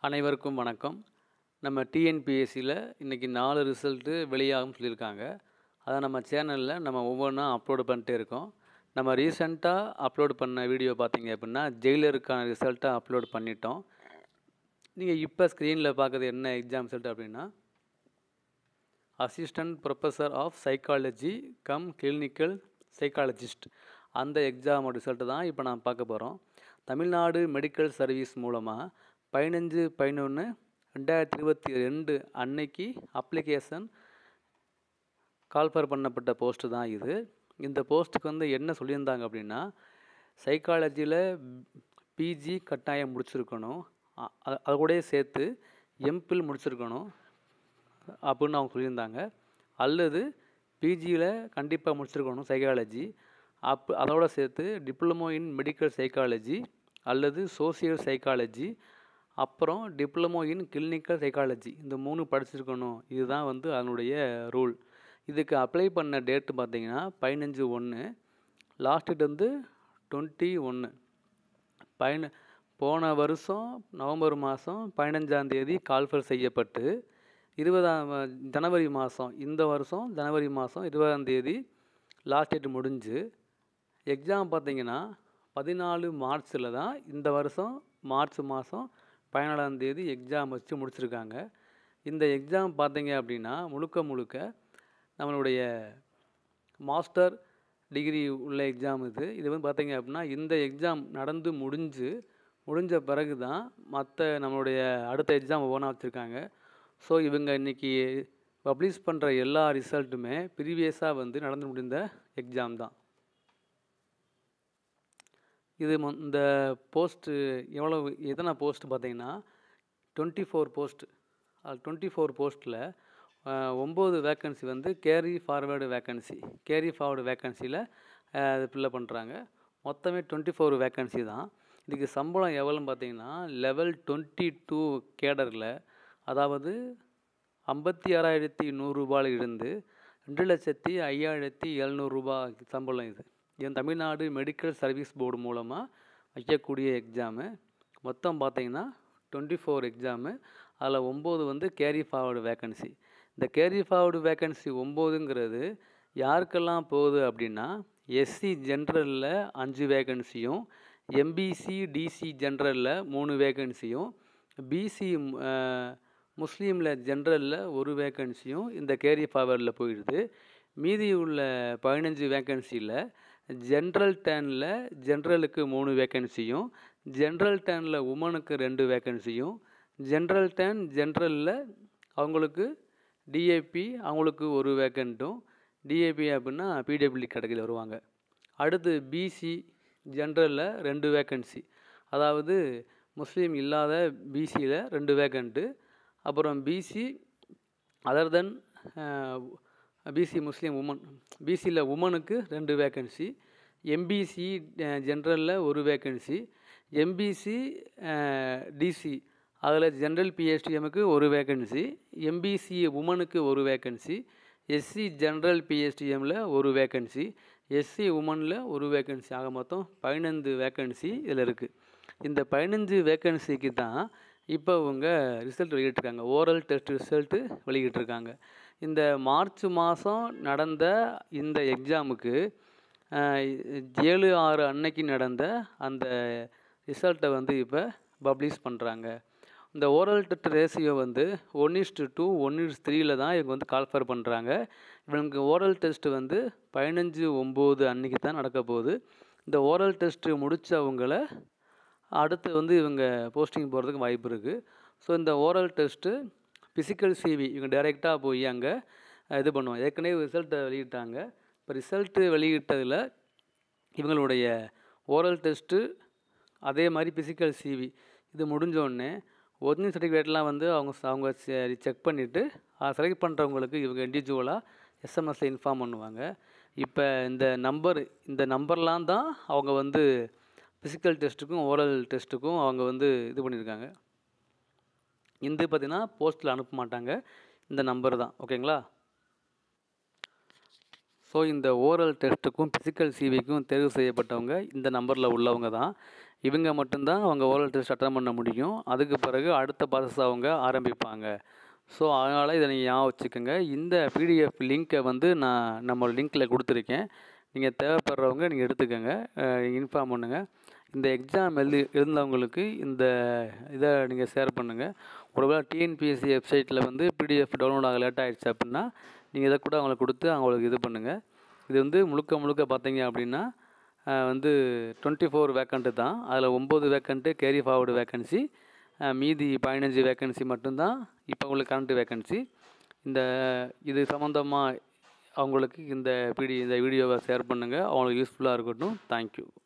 அனைவருக்கும் வணக்கம் நம்ம டிஎன்பிஎஸ்சியில் இன்றைக்கி நாலு ரிசல்ட்டு வெளியாகும் சொல்லியிருக்காங்க அதை நம்ம சேனலில் நம்ம ஒவ்வொன்றா அப்லோடு பண்ணிட்டே இருக்கோம் நம்ம ரீசெண்டாக அப்லோட் பண்ண வீடியோ பார்த்தீங்க அப்படின்னா ஜெயிலருக்கான ரிசல்ட்டை அப்லோட் பண்ணிட்டோம் நீங்கள் இப்போ ஸ்க்ரீனில் பார்க்குறது என்ன எக்ஸாம் ரிசல்ட் அப்படின்னா assistant professor of psychology cum clinical psychologist அந்த எக்ஸாம் ரிசல்ட்டு தான் இப்போ நான் பார்க்க போகிறோம் தமிழ்நாடு மெடிக்கல் சர்வீஸ் மூலமாக பதினஞ்சு பதினொன்று ரெண்டாயிரத்தி இருபத்தி ரெண்டு அன்னைக்கு அப்ளிகேஷன் கால்ஃபர் பண்ணப்பட்ட போஸ்ட்டு தான் இது இந்த போஸ்ட்டுக்கு வந்து என்ன சொல்லியிருந்தாங்க அப்படின்னா சைக்காலஜியில் பிஜி கட்டாயம் முடிச்சிருக்கணும் அ- அ- அது கூடயே சேர்த்து எம்பில் முடிச்சிருக்கணும் அப்படின்னு அவங்க சொல்லியிருந்தாங்க அல்லது பிஜியில் கண்டிப்பாக முடிச்சிருக்கணும் சைக்காலஜி அப் அதோட சேர்த்து டிப்ளமோ இன் மெடிக்கல் சைக்காலஜி அல்லது சோசியல் சைக்காலஜி அப்புறம் டிப்ளமோ இன் கிளினிக்கல் சைக்காலஜி இந்த மூணு படிச்சிருக்கணும் இதுதான் வந்து அதனுடைய ரூல் இதுக்கு அப்ளை பண்ண டேட்டு பார்த்தீங்கன்னா பதினஞ்சு ஒன்று லாஸ்ட் டேட் வந்து டுவெண்ட்டி ஒன்று பயன போன வருஷம் நவம்பர் மாதம் பதினஞ்சாம் தேதி கால்ஃபர் செய்யப்பட்டு இருபதாம் ஜனவரி மாதம் இந்த வருஷம் ஜனவரி மாதம் இருபதாம் தேதி லாஸ்ட் டேட் முடிஞ்சு எக்ஸாம் பார்த்தீங்கன்னா பதினாலு மார்ச்சில் தான் இந்த வருஷம் மார்ச் மாதம் பதினாலாம் தேதி எக்ஸாம் வச்சு முடிச்சிருக்காங்க இந்த எக்ஸாம் பார்த்தீங்க அப்படின்னா முழுக்க முழுக்க நம்மளுடைய மாஸ்டர் டிகிரி உள்ள எக்ஸாம் இது இது வந்து பார்த்தீங்க அப்படின்னா இந்த எக்ஸாம் நடந்து முடிஞ்சு முடிஞ்ச பிறகு தான் மற்ற நம்மளுடைய அடுத்த எக்ஸாம் ஒவ்வொன்றா வச்சுருக்காங்க ஸோ இவங்க இன்றைக்கி பப்ளிஷ் பண்ணுற எல்லா ரிசல்ட்டுமே ப்ரீவியஸாக வந்து நடந்து முடிந்த எக்ஸாம் தான் இது மொ- இந்த போஸ்ட்டு எவ்வளோ எத்தனை போஸ்ட் பார்த்தீங்கன்னா டுவெண்ட்டி ஃபோர் போஸ்ட் அது டுவெண்ட்டி ஃபோர் போஸ்ட்டில் ஒம்பது வேக்கன்சி வந்து carry forward vacancy carry forward வேக்கன்சியில் அது ஃபில்லப் பண்ணுறாங்க மொத்தமே டுவெண்ட்டி ஃபோர் வேக்கன்சி தான் இதுக்கு சம்பளம் எவ்வளோன்னு பார்த்தீங்கன்னா லெவல் டுவெண்ட்டி டூ கேடரில் அதாவது ஐம்பத்தி ஆறாயிரத்தி நூறுரூபாயில் இருந்து ரெண்டு லட்சத்தி ஐயாயிரத்தி எழுநூறுபா சம்பளம் இது இது தமிழ்நாடு மெடிக்கல் சர்வீஸ் போர்டு மூலமாக வைக்கக்கூடிய எக்ஸாமு மொத்தம் பார்த்தீங்கன்னா டுவெண்ட்டி ஃபோர் எக்ஸாமு அதில் ஒம்பது வந்து கேரி ஃபார்வர்டு வேக்கன்சி இந்த கேரி ஃபார்வர்டு வேக்கன்சி ஒம்போதுங்கிறது யாருக்கெல்லாம் போகுது அப்படின்னா எஸ்சி ஜென்ரலில் அஞ்சு வேகன்சியும் எம்பிசி டிசி ஜென்ரலில் மூணு வேகன்சியும் பிசி முஸ்லீமில் ஜென்ரலில் ஒரு வேகன்சியும் இந்த கேரி ஃபார்வர்டில் போயிடுது மீதி உள்ள பதினஞ்சு வேகன்சியில் ஜென்ரல் டேனில் ஜென்ரலுக்கு மூணு வேகன்சியும் ஜென்ரல் டேனில் உமனுக்கு ரெண்டு வேகன்சியும் ஜென்ரல் டேன் ஜென்ரலில் அவங்களுக்கு டிஏபி அவங்களுக்கு ஒரு வேக்கண்ட்டும் டிஏபி அப்படின்னா பிடபிள்யூ கேட்டகரியில் வருவாங்க அடுத்து பிசி ஜென்ரலில் ரெண்டு வேக்கன்சி அதாவது முஸ்லீம் இல்லாத பிசியில் ரெண்டு வேக்கண்ட்டு அப்புறம் BC other then BC Muslim woman பிசியில் உமனுக்கு ரெண்டு வேக்கன்சி எம்பிசி ஜென்ரலில் ஒரு வேக்கன்சி எம்பிசி டிசி அதில் ஜென்ரல் பிஎஸ்டிஎம்முக்கு ஒரு வேக்கன்சி எம்பிசி உமனுக்கு ஒரு வேக்கன்சி எஸ்சி ஜென்ரல் பிஎஸ்டிஎம்மில் ஒரு வேக்கன்சி எஸ்சி உமனில் ஒரு வேக்கன்சி ஆக மொத்தம் பதினஞ்சு வேக்கன்சி இதில் இருக்குது இந்த பதினஞ்சு வேக்கன்சிக்கு தான் இப்போ இவங்க ரிசல்ட் வெளியிட்டிருக்காங்க ஓரல் டெஸ்ட் ரிசல்ட்டு வெளியிட்டிருக்காங்க இந்த மார்ச் மாதம் நடந்த இந்த எக்ஸாமுக்கு ஏழு ஆறு அன்னைக்கு நடந்த அந்த ரிசல்ட்டை வந்து இப்போ பப்ளிஷ் பண்ணுறாங்க இந்த ஓரல் டெஸ்ட் ரேஷியோ வந்து one is to two one is த்ரீல தான் இவங்க வந்து கால்ஃபர் பண்ணுறாங்க இவங்களுக்கு ஓரல் டெஸ்ட் வந்து பதினஞ்சு ஒம்பது அன்னைக்கு தான் நடக்க போகுது இந்த ஓரல் டெஸ்ட்டு முடித்தவங்கள அடுத்து வந்து இவங்க போஸ்டிங் போகிறதுக்கு வாய்ப்பு இருக்குது ஸோ இந்த ஓரல் டெஸ்ட்டு ஃபிசிக்கல் சிவி இவங்க டைரெக்டாக போய் அங்கே இது பண்ணுவோம் ஏற்கனவே ரிசல்ட்டை வெளியிட்டாங்க இப்போ ரிசல்ட்டு வெளியிட்டதில் இவங்களுடைய ஓரல் டெஸ்ட்டு அதே மாதிரி ஃபிசிக்கல் சிவி இது முடிஞ்ச உடனே ஒரிஜினல் சர்டிஃபிகேட்லாம் வந்து அவங்க ச- அவங்க செக் பண்ணிவிட்டு செலக்ட் பண்ணுறவங்களுக்கு இவங்க இண்டிவிஜுவலாக எஸ்எம்எஸ்ல இன்ஃபார்ம் பண்ணுவாங்க இப்போ இந்த நம்பர் இந்த நம்பர்லாம் தான் அவங்க வந்து ஃபிசிக்கல் டெஸ்ட்டுக்கும் ஓரல் டெஸ்ட்டுக்கும் அவங்க வந்து இது பண்ணியிருக்காங்க இந்த பார்த்தீங்கன்னா போஸ்ட்டில் அனுப்ப மாட்டாங்க இந்த நம்பர் தான் ஓகேங்களா ஸோ இந்த ஓரல் டெஸ்ட்டுக்கும் ஃபிசிக்கல் சிவிக்கும் தேர்வு செய்யப்பட்டவங்க இந்த நம்பரில் உள்ளவங்க தான் இவங்க மட்டும்தான் அவங்க ஓரல் டெஸ்ட் அட்டன் பண்ண முடியும் அதுக்கு பிறகு அடுத்த ப்ராசஸ் அவங்க ஆரம்பிப்பாங்க ஸோ அதனால் இதை நீங்கள் ஞாபகம் வச்சுக்கோங்க இந்த பிடிஎஃப் லிங்க்கை வந்து நான் நம்ம லிங்க்கில் கொடுத்துருக்கேன் நீங்கள் தேவைப்படுறவங்க நீங்கள் எடுத்துக்கோங்க இன்ஃபார்ம் பண்ணுங்கள் இந்த எக்ஸாம் எழுதி எழுந்தவங்களுக்கு இந்த இதை நீங்கள் ஷேர் பண்ணுங்கள் ஒருவேளை டிஎன்பிஎஸ்சி வெப்சைட்டில் வந்து பிடிஎஃப் டவுன்லோட் ஆக லேட் ஆகிடுச்சு அப்படின்னா நீங்கள் இதை கூட அவங்களுக்கு கொடுத்து அவங்களுக்கு இது பண்ணுங்கள் இது வந்து முழுக்க முழுக்க பார்த்தீங்க அப்படின்னா அஹ், வந்து டுவெண்ட்டி ஃபோர் வேக்கண்ட்டு தான் அதில் ஒம்பது வேக்கண்ட்டு கேரி ஃபார்வர்டு வேக்கன்சி மீதி பதினஞ்சு வேக்கன்சி மட்டும்தான் இப்போ உங்களுக்கு கரண்ட் வேக்கன்சி இந்த இது சம்மந்தமாக அவங்களுக்கு இந்த பிடி இந்த வீடியோவை ஷேர் பண்ணுங்கள் அவங்களுக்கு யூஸ்ஃபுல்லாக இருக்கட்டும் தேங்க்யூ